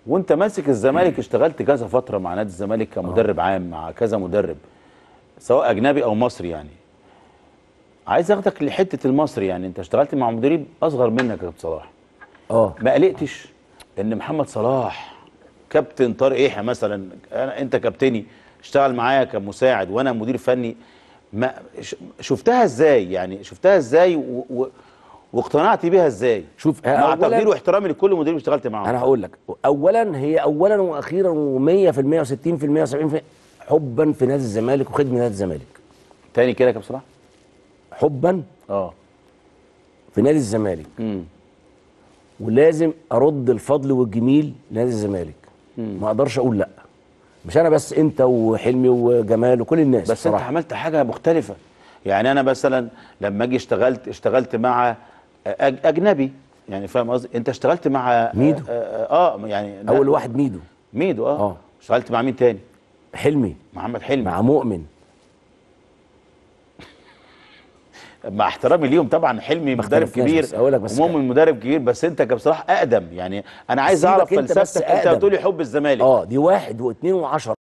وانت ماسك الزمالك اشتغلت كذا فتره مع نادي الزمالك كمدرب عام مع كذا مدرب سواء اجنبي او مصري يعني عايز اخدك لحته المصري يعني انت اشتغلت مع مدرب اصغر منك يا كابتن صلاح اه ما قلقتش ان محمد صلاح كابتن طارق يحيى مثلا أنا انت كابتني اشتغل معايا كمساعد وانا مدير فني ما ش- شفتها ازاي يعني شفتها ازاي و... و... واقتنعت بيها ازاي شوف مع أولاً- تقدير واحترامي لكل مدير اشتغلت معاه انا هقول لك اولا هي اولا واخيرا و100% و60% و70% حبا في نادي الزمالك وخدمه نادي الزمالك تاني كده يا كابتن صلاح حبا اه في نادي الزمالك امم ولازم ارد الفضل والجميل لنادي الزمالك ما اقدرش اقول لا مش انا بس انت وحلمي وجمال وكل الناس بس انت بصراحة. عملت حاجه مختلفه يعني انا مثلا لما اجي اشتغلت اشتغلت مع أج... اجنبي يعني فاهم قصدي انت اشتغلت مع ميدو. اه, آه يعني لا، اول واحد ميدو ميدو اه, آه. اشتغلت مع مين تاني حلمي محمد حلمي مع مؤمن مع احترامي ليهم طبعا حلمي ما مدرب اختلفناش، كبير بس أقول لك بس ومؤمن مدرب كبير بس انت كبصراحه اقدم يعني انا عايز سيبك اعرف أنت بس فلسفتك انت أقدم. بتقولي حب الزمالك اه دي واحد واثنين وعشرة